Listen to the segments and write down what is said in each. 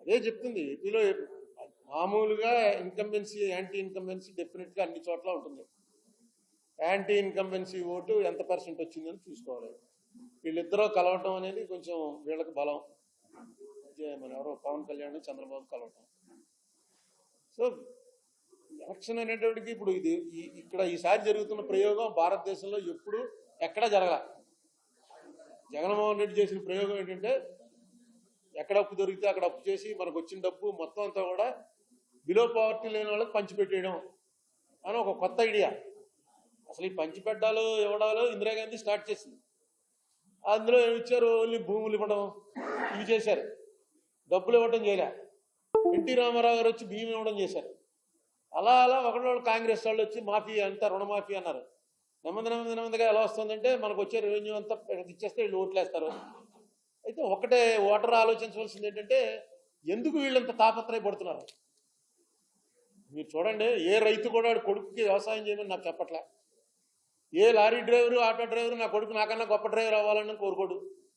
అదే చెప్తుంది ఏపీలో మామూలుగా ఇన్కంబెన్సీ యాంటీ ఇన్కంబెన్సీ డెఫినెట్గా అన్ని చోట్ల ఉంటుంది యాంటీ ఇన్కంబెన్సీ ఓటు ఎంత పర్సెంట్ వచ్చిందని చూసుకోవాలి వీళ్ళిద్దరూ కలవటం అనేది కొంచెం వీళ్ళకి బలం జే- మన ఎవరో పవన్ కళ్యాణ్ చంద్రబాబు కలవటం సో ఎలక్షన్ అనేటప్పటికి ఇప్పుడు ఇది ఈ- ఇక్కడ ఈసారి జరుగుతున్న ప్రయోగం భారతదేశంలో ఎప్పుడు ఎక్కడా జరగల జగన్మోహన్ రెడ్డి చేసిన ప్రయోగం ఏంటంటే ఎక్కడ అప్పు దొరికితే అక్కడ అప్పు చేసి మనకు వచ్చిన డబ్బు మొత్తం అంతా కూడా బిలో పవర్టీ లేని వాళ్ళకి పంచిపెట్టేయడం అని ఒక కొత్త ఐడియా అసలు ఈ పంచిపెట్టాలు ఇవ్వడాలు ఇందిరాగాంధీ స్టార్ట్ చేసింది అందులో ఏమి ఇచ్చారు ఓన్లీ భూములు ఇవ్వడం ఇవి చేశారు డబ్బులు ఇవ్వడం చేయలే ఎన్టీ రామారావు గారు వచ్చి బియ్యం ఇవ్వడం చేశారు అలా అలా ఒకటి వాళ్ళు కాంగ్రెస్ వాళ్ళు వచ్చి మాఫీ అంతా రుణమాఫీ అన్నారు నెమ్మది నెమ్మది నెమ్మదిగా ఎలా వస్తుందంటే మనకు వచ్చే రెవెన్యూ అంతా ఇచ్చేస్తే వీళ్ళు ఓట్లేస్తారు అయితే ఒకటే ఓటర్ ఆలోచించవలసింది ఏంటంటే ఎందుకు వీళ్ళంత తాపత్రయపడుతున్నారు మీరు చూడండి ఏ రైతు కూడా వాడి కొడుకుకి వ్యవసాయం చేయమని నాకు చెప్పట్లే ఏ లారీ డ్రైవరు ఆటో డ్రైవరు నా కొడుకు నాకన్నా గొప్ప డ్రైవర్ అవ్వాలని కోరుకోడు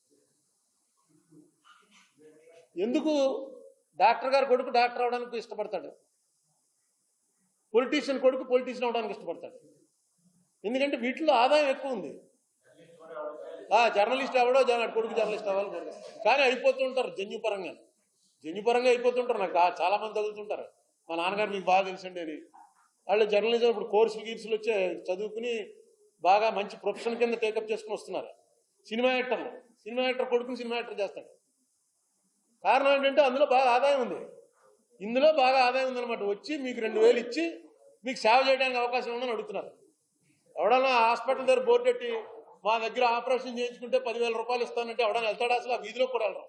ఎందుకు డాక్టర్ గారి కొడుకు డాక్టర్ అవడానికి ఇష్టపడతాడు పొలిటీషియన్ కొడుకు పొలిటీషియన్ అవడానికి ఇష్టపడతాడు ఎందుకంటే వీటిలో ఆదాయం ఎక్కువ ఉంది ఆ జర్నలిస్ట్ ఎవడో జన- కొడుకు జర్నలిస్ట్ అవ్వాలి కొడుకు కానీ అయిపోతుంటారు జన్యుపరంగా జన్యుపరంగా అయిపోతుంటారు నాకు ఆ- చాలా మంది చదువుతుంటారు మా నాన్నగారు మీకు బాగా తెలుసండి అని వాళ్ళు జర్నలిజం ఇప్పుడు కోర్సులు గీర్సులు వచ్చే చదువుకుని బాగా మంచి ప్రొఫెషన్ కింద టేకప్ చేసుకుని వస్తున్నారు సినిమా యాక్టర్లు సినిమా యాక్టర్ కొడుకుని సినిమా యాక్టర్ చేస్తాడు కారణం ఏంటంటే అందులో బాగా ఆదాయం ఉంది ఇందులో బాగా ఆదాయం ఉందన్నమాట వచ్చి మీకు రెండు వేలు ఇచ్చి మీకు సేవ చేయడానికి అవకాశం ఉందని అడుగుతున్నారు ఎవడన్నా హాస్పిటల్ దగ్గర బోర్డు పెట్టి మా దగ్గర ఆపరేషన్ చేయించుకుంటే పదివేల రూపాయలు ఇస్తానంటే ఎవడన్నా వెళ్తాడా అసలు ఆ వీధిలో కూడా వెళ్ళరు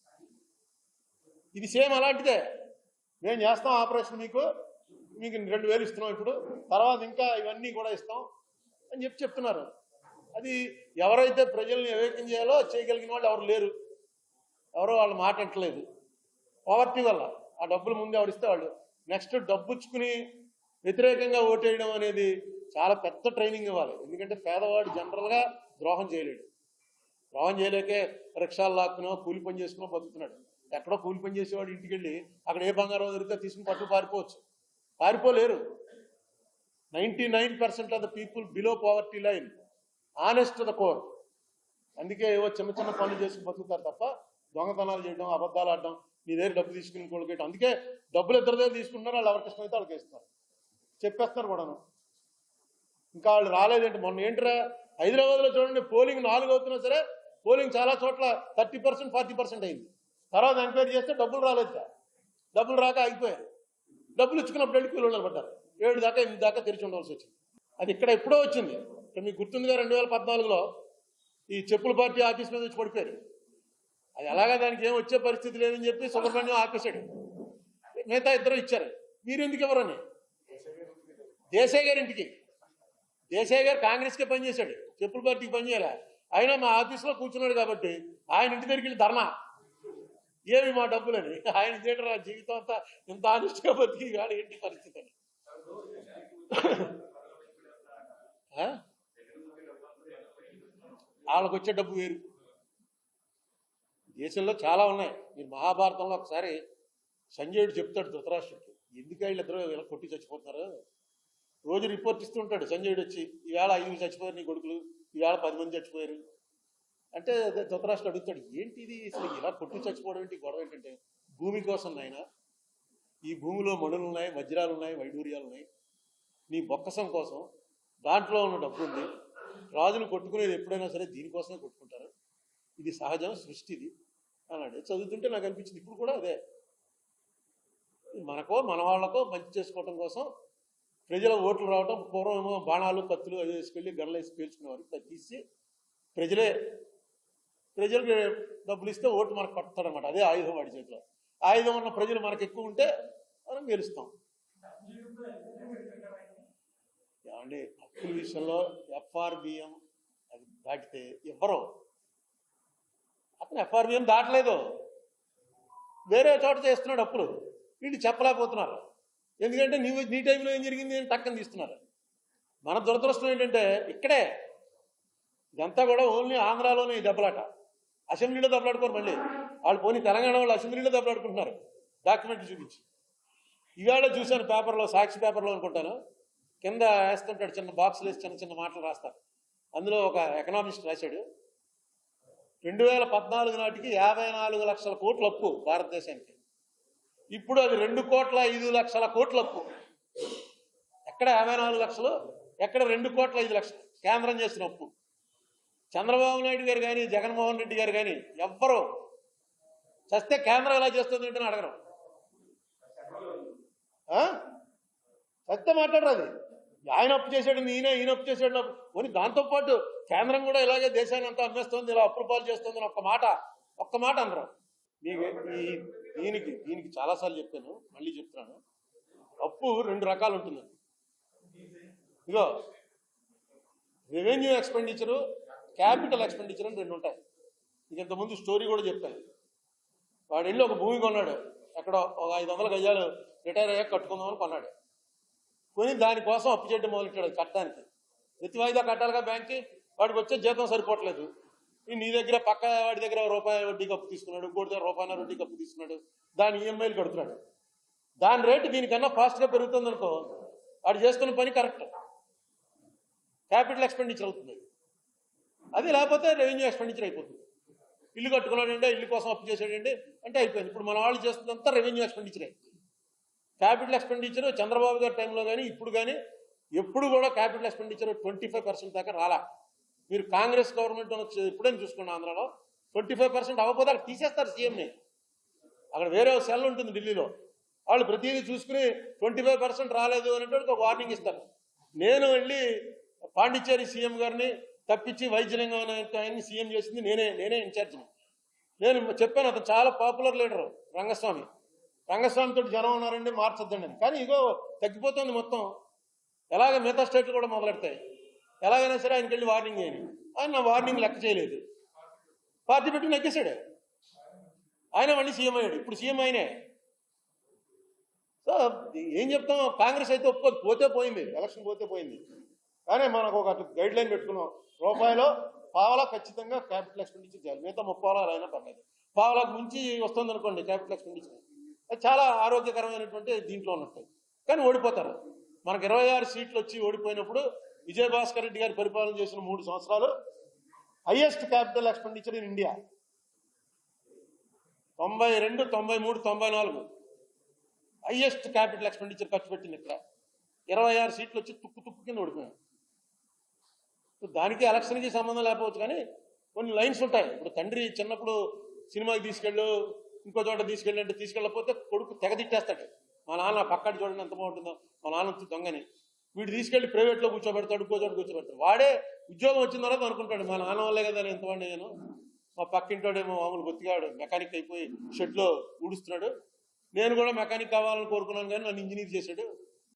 ఇది సేమ్ అలాంటిదే మేము చేస్తాం ఆపరేషన్ మీకు మీకు రెండు వేలు ఇస్తున్నాం ఇప్పుడు తర్వాత ఇంకా ఇవన్నీ కూడా ఇస్తాం అని చెప్పి చెప్తున్నారు అది ఎవరైతే ప్రజల్ని వివేకం చేయాలో చేయగలిగిన వాళ్ళు ఎవరు లేరు ఎవరో వాళ్ళు మాట అంటలేదు పవర్టీ వల్ల ఆ డబ్బులు ముందు ఎవరిస్తే వాళ్ళు నెక్స్ట్ డబ్బు ఇచ్చుకుని వ్యతిరేకంగా ఓటేయడం అనేది చాలా పెద్ద ట్రైనింగ్ ఇవ్వాలి ఎందుకంటే పేదవాడు జనరల్గా ద్రోహం చేయలేడు ద్రోహం చేయలేకే రిక్షాలు లాక్కునో కూలి పని చేసుకునో బతుకుతున్నాడు ఎక్కడో కూలి పని చేసేవాడు ఇంటికి వెళ్ళి అక్కడ ఏ బంగారం దొరికితే తీసుకుని పట్టు పారిపోవచ్చు పారిపోలేరు ninety nine percent of the people below poverty line honest the core అందుకే ఏవో చిన్న చిన్న పనులు చేసుకుని బతుకుతారు తప్ప దొంగతనాలు చేయడం అబద్ధాలు ఆడడం నీ దగ్గర డబ్బు తీసుకుని కొడుకేయడం అందుకే డబ్బులు ఇద్దరు దగ్గర తీసుకుంటున్నారు వాళ్ళు ఎవరికి ఇష్టమైతే వాళ్ళకి ఇస్తారు చెప్పేస్తున్నారు కూడాను ఇంకా వాళ్ళు రాలేదంటే మొన్న ఏంట్రా హైదరాబాద్లో చూడండి పోలింగ్ నాలుగు అవుతున్నా సరే పోలింగ్ చాలా చోట్ల థర్టీ పర్సెంట్ ఫార్టీ పర్సెంట్ అయింది తర్వాత ఎంక్వైరీ చేస్తే డబ్బులు రాలేదు డబ్బులు రాక ఆగిపోయారు డబ్బులు ఇచ్చుకున్నప్పుడు వెళ్ళి కూలీలు నిలబడ్డారు ఏడు దాకా ఎనిమిది దాకా తెరిచి ఉండవలసి వచ్చింది అది ఇక్కడ ఎప్పుడో వచ్చింది ఇక్కడ మీకు గుర్తుందిగా రెండు వేల పద్నాలుగులో ఈ చెప్పుల పార్టీ ఆఫీస్ మీద వచ్చి పడిపోయారు అది అలాగా దానికి ఏం వచ్చే పరిస్థితి లేదని చెప్పి సుబ్రహ్మణ్యం ఆపేశాడు మిగతా ఇద్దరు ఇచ్చారు మీరు ఎందుకు ఇవ్వరని దేశాయ్ గారి ఇంటికి దేశాయ్ గారు కాంగ్రెస్కే పనిచేశాడు చెప్పుల పార్టీకి పనిచేయాలి ఆయన మా ఆఫీస్లో కూర్చున్నాడు కాబట్టి ఆయన ఇంటి దగ్గరికి వెళ్ళి ధర్నా ఏమి మా డబ్బులని ఆయన థియేటర్ ఆ జీవితం అంతా ఇంత ఆనిస్ట్గా బతికి కాదు ఏంటి పరిస్థితి అని ఆ? వాళ్ళకి వచ్చే డబ్బు వేరు దేశంలో చాలా ఉన్నాయి మీరు మహాభారతంలో ఒకసారి సంజయుడు చెప్తాడు ధృతరాష్ట్రుడికి ఎందుకు వీళ్ళిద్దరూ ఇలా కొట్టి చచ్చిపోతున్నారు రోజు రిపోర్ట్ ఇస్తూ ఉంటాడు సంజయుడు వచ్చి ఈవేళ ఐదుగురు చచ్చిపోయారు నీ కొడుకులు ఈవేళ పది మంది చచ్చిపోయారు అంటే ధ- ధృతరాష్ట్రుడు అడుగుతాడు ఏంటి ఇది అసలు ఇలా కొట్టి చచ్చిపోవడం ఏంటి గొడవ ఏంటంటే భూమి కోసం నాయన ఈ భూమిలో మణులు ఉన్నాయి వజ్రాలు ఉన్నాయి వైడూర్యాలు ఉన్నాయి నీ బొక్కసం కోసం దాంట్లో ఉన్న డబ్బు ఉంది రాజులు కొట్టుకునేది ఎప్పుడైనా సరే దీనికోసమే కొట్టుకుంటారు ఇది సహజం సృష్టి ఇది అన్నాడు చదువుతుంటే నాకు అనిపించింది ఇప్పుడు కూడా అదే మనకో మన వాళ్ళకో మంచి చేసుకోవటం కోసం ప్రజల ఓట్లు రావటం పూర్వం ఏమో బాణాలు కత్తులు అది వేసుకెళ్ళి గన్లు వేసి పేల్చుకునేవారు ఇప్పుడు అది తీసి ప్రజలే ప్రజలకు డబ్బులు ఇస్తే ఓటు మనకు పడతాడనమాట అదే ఆయుధం వాడి చేతిలో ఆయుధం ఉన్న ప్రజలు మనకు ఎక్కువ ఉంటే మనం గెలుస్తాం ఏమండి అప్పుల విషయంలో ఎఫ్ఆర్బిఎం అది దాటితే ఇవ్వరు అతను ఎఫ్ఆర్బిఎం దాటలేదు వేరే చోట చేస్తున్నాడు అప్పులు వీళ్ళు చెప్పలేకపోతున్నారు ఎందుకంటే నీ నీ టైంలో ఏం జరిగింది అని టక్కని తీస్తున్నారు మన దురదృష్టం ఏంటంటే ఇక్కడే ఇదంతా కూడా ఓన్లీ ఆంధ్రాలోనే ఈ దెబ్బలాట అసెంబ్లీలో దెబ్బలాడుకోరు మళ్ళీ వాళ్ళు పోనీ తెలంగాణ వాళ్ళు అసెంబ్లీలో దెబ్బలాడుకుంటున్నారు డాక్యుమెంట్ చూపించి ఇవాళ చూశాను పేపర్లో సాక్షి పేపర్లో అనుకుంటాను కింద వేస్తుంటాడు చిన్న బాక్సులు వేసి చిన్న చిన్న మాటలు రాస్తారు అందులో ఒక ఎకనామిస్ట్ రాశాడు రెండు వేల పద్నాలుగు నాటికి యాభై నాలుగు లక్షల కోట్ల అప్పు భారతదేశానికి ఇప్పుడు అది రెండు కోట్ల ఐదు లక్షల కోట్ల అప్పు ఎక్కడ యాభై నాలుగు లక్షలు ఎక్కడ రెండు కోట్ల ఐదు లక్షలు కేంద్రం చేసిన అప్పు చంద్రబాబు నాయుడు గారు కానీ జగన్మోహన్ రెడ్డి గారు కానీ ఎవ్వరూ చస్తే కేంద్రం ఎలా చేస్తుంది ఏంటని అడగరు ఆ? సత్య మాట్లాడరు అది ఆయన అప్పు చేశాడు ఈయన ఈయన అప్పు చేశాడు అని దాంతోపాటు కేంద్రం కూడా ఇలాగే దేశాన్ని అంతా అమ్మేస్తుంది ఇలా అప్పులు పాలు చేస్తుంది అని ఒక్క మాట ఒక్క మాట అందరం మీకు ఈ దీనికి దీనికి చాలాసార్లు చెప్పాను మళ్ళీ చెప్తున్నాను అప్పు రెండు రకాలు ఉంటుంది ఇగో రెవెన్యూ ఎక్స్పెండిచరు క్యాపిటల్ ఎక్స్పెండిచర్ అని రెండు ఉంటాయి మీకు ఇంతకుముందు స్టోరీ కూడా చెప్పాను వాడు వెళ్ళి ఒక భూమి కొన్నాడు ఎక్కడో ఒక ఐదు వందల గజాలు రిటైర్ అయ్యాక కట్టుకుందామని కొన్నాడు కొని దానికోసం అప్పు చేయడం మొదలెట్టాడు అది కట్టడానికి ప్రతి వాయిదా కట్టాలిగా బ్యాంక్కి వాడికి వచ్చే జీతం సరిపోవట్లేదు ఈ నీ దగ్గర పక్క వాడి దగ్గర ఓ రూపాయి వడ్డీ కప్పు తీసుకున్నాడు ఇంకోటి దగ్గర రూపాయన్నర వడ్డీ కప్పు తీసుకున్నాడు దాని ఈఎంఐలు కడుతున్నాడు దాని రేటు దీనికన్నా ఫాస్ట్గా పెరుగుతుంది అనుకో వాడు చేస్తున్న పని కరెక్ట్ క్యాపిటల్ ఎక్స్పెండిచర్ అవుతుంది అది లేకపోతే రెవెన్యూ ఎక్స్పెండిచర్ అయిపోతుంది ఇల్లు కట్టుకున్నాడంటే ఇల్లు కోసం అప్పు చేసాడండి అంటే అయిపోయింది ఇప్పుడు మన వాళ్ళు చేస్తున్నంత రెవెన్యూ ఎక్స్పెండిచరే క్యాపిటల్ ఎక్స్పెండిచర్ చంద్రబాబు గారి టైంలో కానీ ఇప్పుడు కానీ ఎప్పుడు కూడా capital expenditure twenty five percent దాకా రాలా మీరు కాంగ్రెస్ గవర్నమెంట్ వచ్చి ఎప్పుడైనా చూసుకోండి ఆంధ్రాలో ట్వంటీ ఫైవ్ పర్సెంట్ అవ్వకపోతే అక్కడ తీసేస్తారు సీఎంని అక్కడ వేరే సెల్ ఉంటుంది ఢిల్లీలో వాళ్ళు ప్రతిదీ చూసుకుని ట్వంటీ ఫైవ్ పర్సెంట్ రాలేదు అనేటువంటి ఒక వార్నింగ్ ఇస్తారు నేను వెళ్ళి పాండిచ్చేరి సీఎం గారిని తప్పించి వైద్యలింగం అనే ఆయన్ని సీఎం చేసింది నేనే నేనే ఇన్ఛార్జిని నేను చెప్పాను అతను చాలా పాపులర్ లీడర్ రంగస్వామి రంగస్వామి తోటి జనం ఉన్నారండి మార్చొద్దండి అని కానీ ఇగో తగ్గిపోతుంది మొత్తం ఎలాగ మిగతా స్టేట్లు కూడా మొదలెడతాయి ఎలాగైనా సరే ఆయనకి వెళ్ళి వార్నింగ్ చేయని ఆయన నా వార్నింగ్ లెక్క చేయలేదు పార్టీ పెట్టి నెగ్గేశాడు ఆయన మళ్ళీ సీఎం అయ్యాడు ఇప్పుడు సీఎం ఆయనే సో ఏం చెప్తాం కాంగ్రెస్ అయితే ఒప్పుకోదు పోతే పోయింది ఎలక్షన్ పోతే పోయింది కానీ మనకు ఒక గైడ్ లైన్ పెట్టుకున్నాం రూపాయలో పావలా ఖచ్చితంగా క్యాపిటల్ ఎక్స్పెండిచర్ చేయాలి మిగతా ముప్పావలా అయినా పర్లేదు పావలాకు మించి వస్తుంది అనుకోండి క్యాపిటల్ ఎక్స్పెండిచర్ అది చాలా ఆరోగ్యకరమైనటువంటి దీంట్లో ఉన్నట్టు కానీ ఓడిపోతారు మనకు ఇరవై ఆరు సీట్లు వచ్చి ఓడిపోయినప్పుడు విజయభాస్కర్ రెడ్డి గారి పరిపాలన చేసిన మూడు సంవత్సరాలు highest capital expenditure in India తొంభై రెండు తొంభై మూడు తొంభై నాలుగు హైయెస్ట్ క్యాపిటల్ ఎక్స్పెండిచర్ ఖర్చు పెట్టింది ఇక్కడ ఇరవై ఆరు సీట్లు వచ్చి తుక్కు తుక్కు కింద ఓడిపోయాం సో దానికి ఎలక్షన్కి సంబంధం లేకపోవచ్చు కానీ కొన్ని లైన్స్ ఉంటాయి ఇప్పుడు తండ్రి చిన్నప్పుడు సినిమాకి తీసుకెళ్ళు ఇంకో చోట తీసుకెళ్ళి అంటే తీసుకెళ్ళకపోతే కొడుకు తెగ తిట్టేస్తాడు మా నాన్న పక్కన చూడండి ఎంత బాగుంటుందో మా నాన్న వచ్చి దొంగని వీడు తీసుకెళ్ళి ప్రైవేట్లో కూర్చోబెడతాడు ఇంకో చోట కూర్చోబెడతాడు వాడే ఉద్యోగం వచ్చిన తర్వాత అనుకుంటాడు మా నాన్న వల్లే కదా నేను ఎంతవాడిని నేను మా పక్కింటోడేమో మామూలు బొత్తిగాడు మెకానిక్ అయిపోయి షెడ్లో ఊడుస్తున్నాడు నేను కూడా మెకానిక్ కావాలని కోరుకున్నాను కానీ నన్ను ఇంజనీర్ చేశాడు